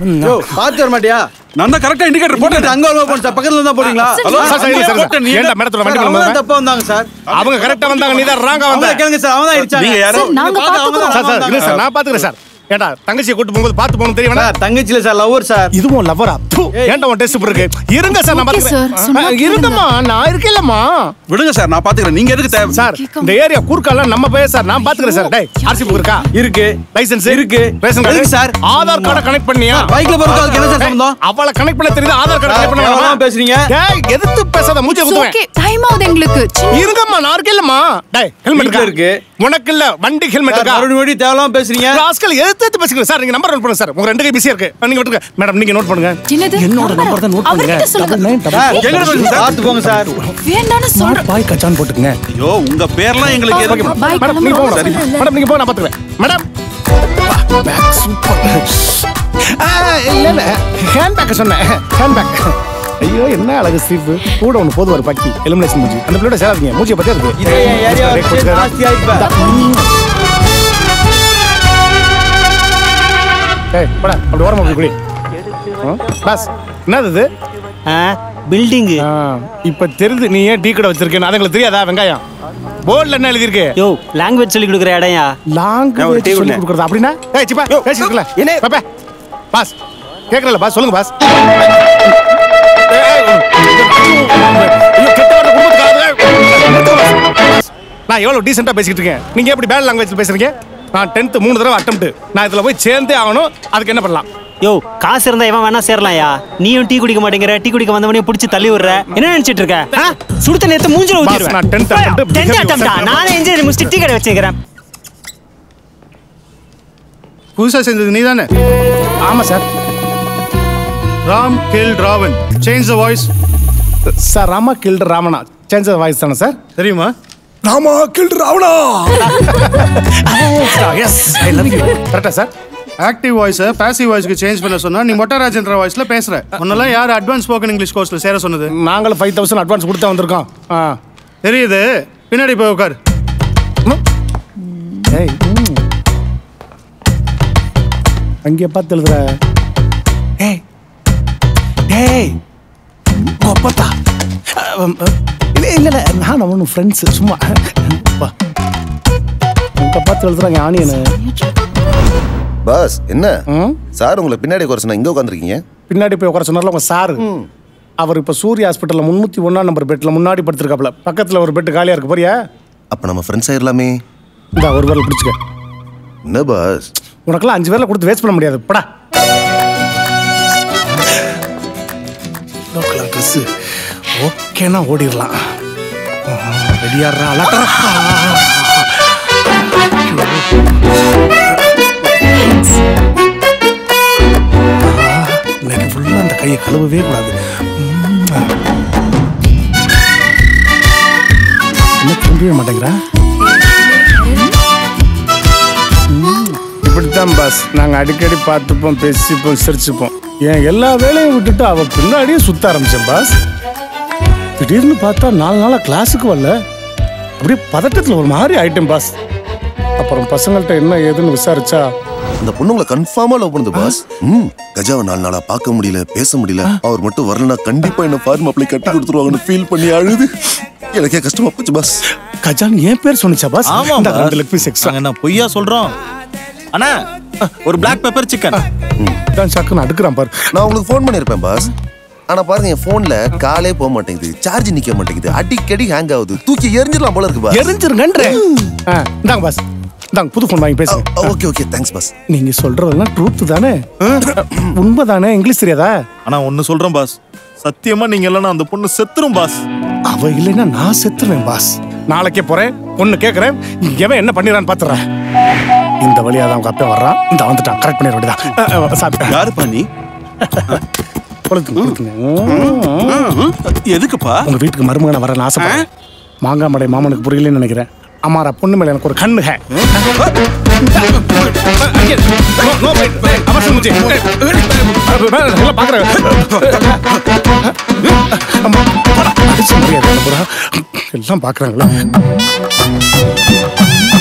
யோ பாத்து வர மாட்டியா நான் தான் கரெக்டா இண்டிகேட்டர் போட்டேன் அங்க வருவா போன சார் பக்கத்துல தான் போறீங்களா ஹலோ சார், சார், இல்ல, சார், சார். ஏன்டா மேடத்தோட வண்டி அவங்க மேல தான் தப்பா வந்தாங்க சார் அவங்க கரெக்டா வந்தாங்க நீ தான் ராங்கா அவங்க வந்த கேளுங்க சார் அவங்க தான் இடிச்சாங்க நீங்க யாரு? சார், நாங்க பாத்து அவங்க தான் சார் சார் இல்ல சார் நான் பாத்துக்கிறேன் சார் ஏன்டா தங்கச்சியை கூட்டு போகும்போது பார்த்து போகணும் தெரியும் சார் தங்கச்சில சார் லவ்வர் சார் இதுவும் லவ்வரா ஏன்டா உன் டெஸ்ட் இருக்கு இருங்க சார் நான் Okay, sir. பாத்துக்கிறேன் சும்மா ஆ, இருங்கம்மா நான் இருக்கேன்லம்மா விடுங்க சார் நான் பாத்துக்கிறேன் நீங்க எதுக்கு தேவை சார் இந்த ஏரியா கூர்க்கால நம்ம பையன் சார் நான் பாத்துக்கிறேன் சார் டேய் ஆர்சி புக் இருக்கா இருக்கு லைசென்ஸ் இருக்கு. ரேஷன் கார்டு எதுக்கு சார்? ஆதார் கார்டை கனெக்ட் பண்ணியா பைக்ல போறதுக்கு அதுக்கு என்ன சார் சம்பந்தம் அவளை கனெக்ட் பண்ண தெரியுது ஆதார் கார்டு கனெக்ட் எவ்வளவு பண்ண பேசுறீங்க டேய் எதிர்த்து பேசாத மூஞ்சி குத்துவேன் ஓகே டைம் ஆகுது எங்களுக்கு சின்ன இருங்கம்மா நான் இருக்கேன்லம்மா டேய் ஹெல்மெட் வீட்ல இருக்கு இருக்கு. உனக்கு இல்ல வண்டி ஹெல்மெட் சார், இருக்கா மறுபடியும் மறுபடியும் தேவையில்லாம பேசுறீங்க ராஸ்கல் எதிர்த்து எடுத்து பேசுங்க சார் நீங்க நம்பர் நோட் பண்ணுங்க சார் உங்க ரெண்டு கை பிஸியா இருக்கு நீங்க விட்டுருங்க மேடம் நீங்க நோட் பண்ணுங்க என்னது? என்னோட number? நம்பர் தான் நோட் பண்ணுங்க அவர்கிட்ட சொல்லுங்க. Double nine double sir, four. எங்க போறீங்க சார்? பாத்து போங்க சார் வேண்டாம்னு சொல்றேன் பாய் கச்சான் போட்டுக்கங்க ஐயோ உங்க பேர்லாம் எங்களுக்கு எதுக்கு பாய் மேடம் நீங்க போங்க கிளம்புறோம் மேடம் நீங்க போங்க நான் பாத்துக்கிறேன் மேடம் பேக் சூப்பர் இல்ல இல்ல ஹேண்ட் பேக் சொன்னேன் ஹேண்ட் பேக் ஐயோ என்ன அழகு சீப்பு கூட ஒன்று போது ஒரு பக்கி எலிமினேஷன் மூஞ்சி அந்த பிள்ளை சேராதீங்க மூஞ்சியை பத்தியா இருக்கு இதே என் ஏரியா ஜாஸ்தி ஆயிப்ப ஏய் போடா அப்படி ஓரமா போய் குடி ஆ, பாஸ் என்னது இது பில்டிங்கு ஆ, இப்ப தெரியுது நீ ஏன் டீ கடை வச்சிருக்கேன்னு அது எங்களுக்கு தெரியாதா வெங்காயம் போர்டில் என்ன எழுதியிருக்கு யோ லாங்குவேஜ் சொல்லி கொடுக்குற இடம்யா லாங் நான் ஒரு டீ சொல்லி குடிக்கிறேன். கொடுக்குறது அப்படின்னா ஏய் சிப்பா பேசிருக்கல என்ன? பாப்பா பாஸ் கேட்கறல பாஸ் சொல்லுங்க பாஸ் ஏய், ஏய், ஐயோ, கெட்ட வார்த்தை குடும்பத்துக்கு ஆகாது. பாஸ், நான் எவ்வளவு டீசெண்டா பேசிக்கிட்டு இருக்கேன் நீங்க எப்படி பேட் லாங்குவேஜ் பேசுறீங்க நான் டென்த் மூணு தடவை அட்டம்ப்ட் நான் இதுல போய் சேர்ந்தே ஆகணும் அதுக்கு என்ன பண்ணலாம் யோ காசு இருந்தா இவன் வேணா சேரலாம்யா நீயும் டீ குடிக்க மாட்டேங்கிற டீ குடிக்க வந்தவனையும் பிடிச்சி தள்ளி விடுற என்ன நினைச்சிட்டு இருக்க ஆ? சுடுத்த நேரத்து மூஞ்சில Boss, நான் 10th attempt ஊத்திடுவேன் டென்த் behavior அட்டம்டா set நானே இன்ஜினியர் முடிச்சுட்டு டீ கடை வச்சிருக்கிறேன் புதுசா செஞ்சது நீ தானே ஆமா sir Ram kill Ravan change the voice sir Rama killed ராமனா சேஞ்ச் வாய்ஸ் தானே சார் தெரியுமா Rama killed Ravana yes I love you கரெக்டா சார் ஆக்டிவ் வாய்ஸை பாசிவ் வாய்ஸ்க்கு சேஞ்ச் பண்ண சொன்னா நீ மொட்டை ராஜேந்திர வாய்ஸ்ல பேசுற உன்னெல்லாம் யார் அட்வான்ஸ் ஸ்போக்கன் இங்கிலீஷ் கோர்ஸ்ல சேர சொன்னது நாங்களும் ஃபைவ் தௌசண்ட் அட்வான்ஸ் கொடுத்தா வந்திருக்கோம் ஆ தெரியுது பின்னாடி போய் உட்கார் ஏய் ம். அங்கே பார்த்து எழுதுற ஏய் டேய் கொப்பத்தா இல்லை இல்லை இல்லை நான் ஒன்றும் ஃப்ரெண்ட்ஸு சும்மா வா அங்கே பார்த்து எழுதுறாங்க ஆனியனு பாஸ் என்ன ம் சார் உங்களை பின்னாடி குறை சொன்னா இங்க உட்காந்துருக்கீங்க பின்னாடி போய் உட்கார சொன்னார்ல உங்கள் சாரு அவர் இப்போ சூர்யா ஹாஸ்பிட்டலில் முந்நூற்றி ஒன்றாம் நம்பர் பெட்டில் முன்னாடி படுத்திருக்காப்புல பக்கத்தில் ஒரு பெட்டு காலியாக இருக்கு போறியா அப்ப நம்ம ஃப்ரெண்ட்ஸ் ஆயிரலாமே இந்த ஒரு பேரில் பிடிச்சிக்க என்ன பாஸ் உனக்கெல்லாம் அஞ்சு பேரில் கொடுத்து வேஸ்ட் பண்ண முடியாது படா கலர் ட்ரெஸ்ஸு ஓகேனா ஓடிடலாம் ரெடியாடுறா அலட்டா இன்னைக்கு ஃபுல்லாக அந்த கையை கழுவவே கூடாது உம். என்ன திரும்பவே மாட்டேங்கிறா இப்படித்தான் பாஸ் நாங்கள் அடிக்கடி பார்த்துப்போம் பேசிப்போம் சிரிச்சுப்போம் என் எல்லா வேலையும் விட்டுட்டு அவ பின்னாடியே சுத்த ஆரம்பிச்சேன் பாஸ் திடீர்னு பார்த்தா நாலு நாளாக கிளாஸுக்கு வரல அப்படியே பதட்டத்தில் ஒரு மாதிரி ஆயிட்டேன் பாஸ் அப்புறம் பசங்கள்ட்ட என்ன ஏதுன்னு விசாரிச்சா அந்த பொண்ணு உங்களை கன்ஃபார்மா லவ் பண்ணுது பாஸ் ம் கஜாவை நாலு நாளா பார்க்க முடியல பேச முடியல அவர் மட்டும் வரலனா கண்டிப்பா என்ன ஃபார்ம் அப்ளை கட்டி கொடுத்துருவாங்கன்னு ஃபீல் பண்ணி அழுது எனக்கே கஷ்டமா போச்சு பாஸ் கஜான் என் பேர் சொன்னிச்சா பாஸ் ஆமா இந்த ரெண்டு லெக் பீஸ் எக்ஸ்ட்ரா நாங்க என்ன பொய்யா சொல்றோம் அண்ணா ஒரு பிளாக் பெப்பர் சிக்கன் தான் சக்குன்னு அடுக்குறான் பாரு நான் உங்களுக்கு ஃபோன் பண்ணிருப்பேன் பாஸ் ஆனா பாருங்க என் போன்ல காலே போக மாட்டேங்குது சார்ஜ் நிக்க மாட்டேங்குது அடிக்கடி ஹேங் ஆகுது தூக்கி எரிஞ்சிடலாம் போல இருக்கு பாஸ் எரிஞ்சிருங்கன்ற ஆ, இந்தாங்க பாஸ் இந்தாங்க புது ஃபோன் வாங்கி பேசுங்க ஓகே ஓகே தேங்க்ஸ் பாஸ் நீங்க சொல்றதெல்லாம் ட்ரூத் தானே உண்மைதானே இங்கிலீஷ் தெரியாதா ஆனா ஒன்னு சொல்றேன் பாஸ் சத்தியமா நீங்க இல்லைன்னா அந்த பொண்ணு செத்துரும் பாஸ் அவ இல்லைன்னா நான் செத்துருவேன் பாஸ் நாளைக்கே போறேன் பொண்ணு கேட்கறேன் எவன் என்ன பண்ணிடுறான்னு பாத்துறேன் இந்த வழியா தான் உங்க அப்பா வர்றான் இந்த வந்துட்டான் கரெக்ட் பண்ணிட வேண்டியதான் சாப்பிட்டேன் யாரு பண்ணி கொளுத்துங்க கொளுத்துங்க எதுக்குப்பா உங்க வீட்டுக்கு மருமகனை வரேன் ஆசைப்படுறேன் மாங்காய் மடை மாமனுக்கு புரியலன்னு நினைக்கிறேன் அம்மாரா பொண்ணு மேல எனக்கு ஒரு கண்ணு ஹே எல்லாம் பாக்குறாங்களா